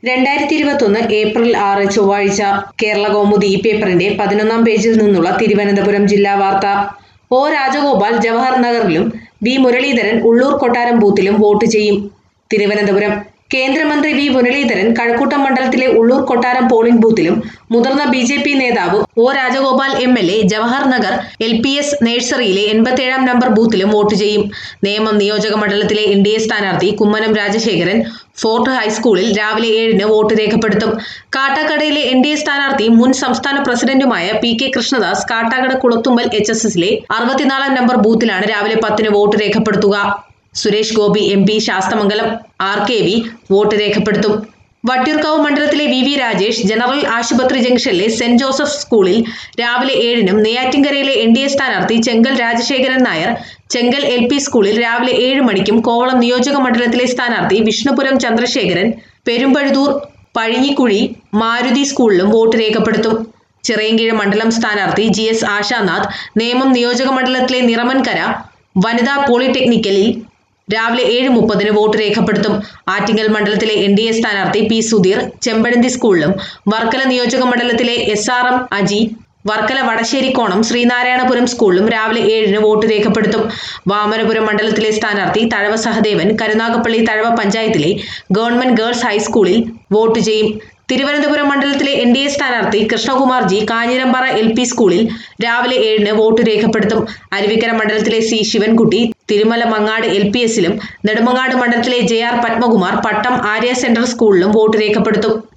രണ്ടായിരത്തി ഇരുപത്തൊന്ന് ഏപ്രിൽ ആറ് ചൊവ്വാഴ്ച കേരള കൗമുദി ഈ പേപ്പറിന്റെ പതിനൊന്നാം പേജിൽ നിന്നുള്ള തിരുവനന്തപുരം ജില്ലാ വാർത്ത ഒ രാജഗോപാൽ ജവഹർ നഗറിലും വി മുരളീധരൻ ഉള്ളൂർ കൊട്ടാരം ബൂത്തിലും വോട്ട് ചെയ്യും തിരുവനന്തപുരം കേന്ദ്രമന്ത്രി വി മുരളീധരൻ കഴക്കൂട്ടം മണ്ഡലത്തിലെ ഉള്ളൂർ കൊട്ടാരം പോളിംഗ് ബൂത്തിലും മുതിർന്ന ബി ജെ പി നേതാവ് O Rajagopal M L A Jawahar Nagar L P S നഴ്സറിയിലെ എൺപത്തേഴാം നമ്പർ ബൂത്തിലും വോട്ട് ചെയ്യും നേമം നിയോജക മണ്ഡലത്തിലെ എൻ ഡി എ സ്ഥാനാർത്ഥി കുമ്മനം രാജശേഖരൻ ഫോർട്ട് ഹൈസ്കൂളിൽ രാവിലെ ഏഴിന് വോട്ട് രേഖപ്പെടുത്തും കാട്ടാക്കടയിലെ എൻ ഡി എ സ്ഥാനാർത്ഥി മുൻ സംസ്ഥാന പ്രസിഡന്റുമായ P K Krishnadas Kattakkada Kulathummal H S എസിലെ അറുപത്തിനാലാം നമ്പർ ബൂത്തിലാണ് രാവിലെ പത്തിന് വോട്ട് രേഖപ്പെടുത്തുക Suresh Gopi M P Sasthamangalam R K V vote രേഖപ്പെടുത്തും വട്ടിയൂർക്കാവ് മണ്ഡലത്തിലെ വി വി രാജേഷ് ജനറൽ ആശുപത്രി ജംഗ്ഷനിലെ സെന്റ് ജോസഫ് സ്കൂളിൽ രാവിലെ ഏഴിനും നെയ്യാറ്റിൻകരയിലെ എൻ ഡി എ സ്ഥാനാർത്ഥി ചെങ്കൽ രാജശേഖരൻ നായർ ചെങ്കൽ എൽ പി സ്കൂളിൽ രാവിലെ ഏഴ് മണിക്കും കോവളം നിയോജക മണ്ഡലത്തിലെ സ്ഥാനാർത്ഥി വിഷ്ണുപുരം ചന്ദ്രശേഖരൻ പെരുമ്പഴുതൂർ പഴിഞ്ഞിക്കുഴി മാരുതി സ്കൂളിലും വോട്ട് രേഖപ്പെടുത്തും ചിറയൻകീഴ് മണ്ഡലം സ്ഥാനാർത്ഥി ജി എസ് ആശാനാഥ് നേമം നിയോജക മണ്ഡലത്തിലെ നിറമൻകര വനിതാ പോളിടെക്നിക്കലിൽ രാവിലെ ഏഴ് മുപ്പതിന് വോട്ട് രേഖപ്പെടുത്തും ആറ്റിങ്ങൽ മണ്ഡലത്തിലെ എൻ ഡി എ സ്ഥാനാർത്ഥി പി സുധീർ ചെമ്പഴന്തി സ്കൂളിലും വർക്കല നിയോജക മണ്ഡലത്തിലെ S R M Aji Varkala Vadasserikonam Sreenarayanapuram സ്കൂളിലും രാവിലെ ഏഴിന് വോട്ട് രേഖപ്പെടുത്തും വാമനപുരം മണ്ഡലത്തിലെ സ്ഥാനാർത്ഥി തഴവ സഹദേവൻ കരുനാഗപ്പള്ളി തഴവ പഞ്ചായത്തിലെ ഗവൺമെന്റ് ഗേൾസ് ഹൈസ്കൂളിൽ വോട്ട് ചെയ്യും തിരുവനന്തപുരം മണ്ഡലത്തിലെ എൻ ഡി എ സ്ഥാനാർത്ഥി Krishnakumar G Kanjirampara L P സ്കൂളിൽ രാവിലെ ഏഴിന് വോട്ട് രേഖപ്പെടുത്തും അരുവിക്കര മണ്ഡലത്തിലെ C Sivankutty Thirumala Mangad L P എസിലും നെടുമങ്ങാട് മണ്ഡലത്തിലെ J R Padmakumar Pattom Arya central സ്കൂളിലും വോട്ട് രേഖപ്പെടുത്തും